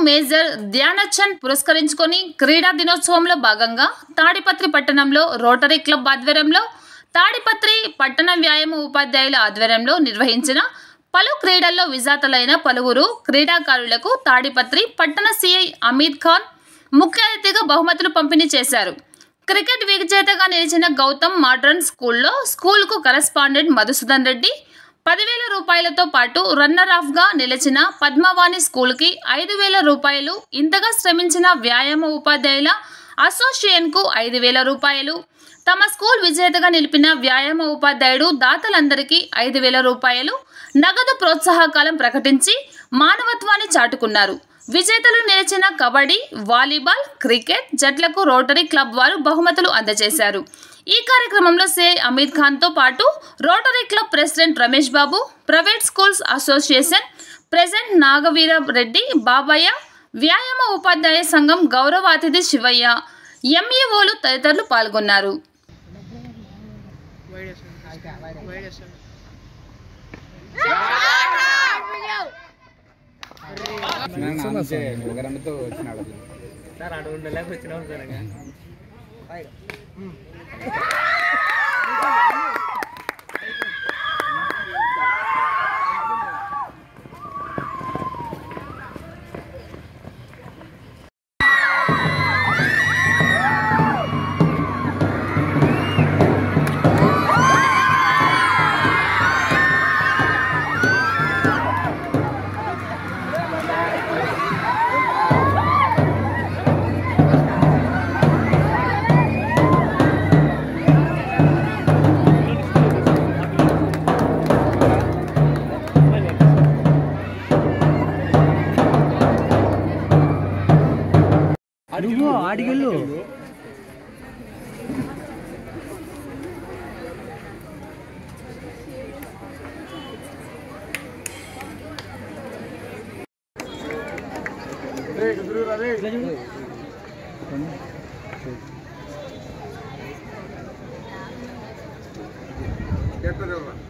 Major ధ్యానచంద్ పురస్కరించుకొని క్రీడా దినోత్సవంలో భాగంగా తాడిపత్రి పట్టణంలో రోటరీ క్లబ్ ఆధ్వర్యంలో తాడిపత్రి పట్టణ వ్యాయామ ఉపాధ్యాయుల ఆధ్వర్యంలో నిర్వహించిన పలు క్రీడల్లో విజేతలైన పలువురు క్రీడాకారులకు తాడిపత్రి పట్టణ సిఐ అమీద్ ఖాన్ ముఖ్య అతిథిగా బహుమతులు పంపిణీ చేశారు క్రికెట్ విజేతగా నిలిచిన గౌతమ్ మోడ్రన్ స్కూల్లో స్కూల్కు కరెస్పాండెంట్ మధుసూదన్ రెడ్డి పదివేల రూపాయలతో పాటు రన్నర్ ఆఫ్గా నిలిచిన పద్మవాణి స్కూల్కి ఐదు వేల రూపాయలు ఇంతగా శ్రమించిన వ్యాయామ ఉపాధ్యాయుల అసోసియేషన్కు ఐదు వేల రూపాయలు తమ స్కూల్ విజేతగా నిలిపిన వ్యాయామ ఉపాధ్యాయుడు దాతలందరికీ ఐదు వేల రూపాయలు నగదు ప్రోత్సాహకాలం ప్రకటించి మానవత్వాన్ని చాటుకున్నారు విజేతలు నిలిచిన కబడ్డీ వాలీబాల్ క్రికెట్ జట్లకు రోటరీ క్లబ్ వారు బహుమతులు అందజేశారు ఈ కార్యక్రమంలో సే అమీద్ ఖాన్తో పాటు rotary club president Ramesh Babu private schools association president Nagaveera Reddy Babaiah వ్యాయామ ఉపాధ్యాయ సంఘం గౌరవ అతిథి శివయ్య ఎంఈఓలు తదితరులు పాల్గొన్నారు ఒకరంతో వచ్చినాడు సార్ అటు ఉండలేక వచ్చినాం సార్ ఇంకా. అడుగు అడిగెళ్ళు చేస్తారు